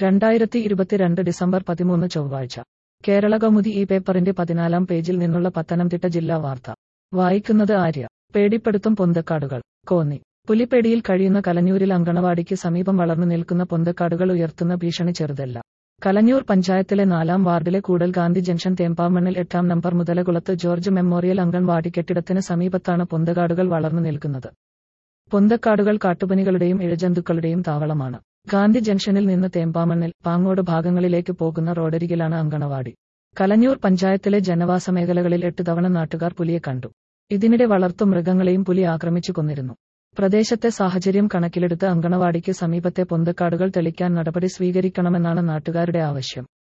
രണ്ടായിരത്തി ഇരുപത്തിരണ്ട് ഡിസംബർ പതിമൂന്ന് ചൊവ്വാഴ്ച കേരള കൗമുദി ഈ പേപ്പറിന്റെ പതിനാലാം പേജിൽ നിന്നുള്ള പത്തനംതിട്ട ജില്ലാ വാർത്ത വായിക്കുന്നത് ആര്യ പേടിപ്പെടുത്തും പൊന്തക്കാടുകൾ കോന്നി പുലിപ്പേടിയിൽ കഴിയുന്ന കലഞ്ഞൂരിൽ അങ്കണവാടിക്ക് സമീപം വളർന്നു നിൽക്കുന്ന പൊന്തക്കാടുകൾ ഉയർത്തുന്ന ഭീഷണി ചെറുതല്ല കലഞ്ഞൂർ പഞ്ചായത്തിലെ നാലാം വാർഡിലെ കൂടൽ ഗാന്ധി ജംഗ്ഷൻ തേമ്പാമണ്ണിൽ എട്ടാം നമ്പർ മുതലകുളത്ത് ജോർജ് മെമ്മോറിയൽ അംഗൻവാടി കെട്ടിടത്തിന് സമീപത്താണ് പൊന്തക്കാടുകൾ വളർന്നു നിൽക്കുന്നത് പൊന്തക്കാടുകൾ കാട്ടുപനികളുടെയും ഇഴജന്തുക്കളുടെയും താവളമാണ് ഗാന്ധി ജംഗ്ഷനിൽ നിന്ന് തേമ്പാമണ്ണിൽ പാങ്ങോട് ഭാഗങ്ങളിലേക്ക് പോകുന്ന റോഡരികിലാണ് അങ്കണവാടി കലഞ്ഞൂർ പഞ്ചായത്തിലെ ജനവാസ മേഖലകളിൽ എട്ട് തവണ നാട്ടുകാർ പുലിയെ കണ്ടു ഇതിനിടെ വളർത്തു മൃഗങ്ങളെയും പുലി ആക്രമിച്ചു കൊന്നിരുന്നു പ്രദേശത്തെ സാഹചര്യം കണക്കിലെടുത്ത് അങ്കണവാടിക്ക് സമീപത്തെ പൊന്തക്കാടുകൾ തെളിക്കാൻ നടപടി സ്വീകരിക്കണമെന്നാണ് നാട്ടുകാരുടെ ആവശ്യം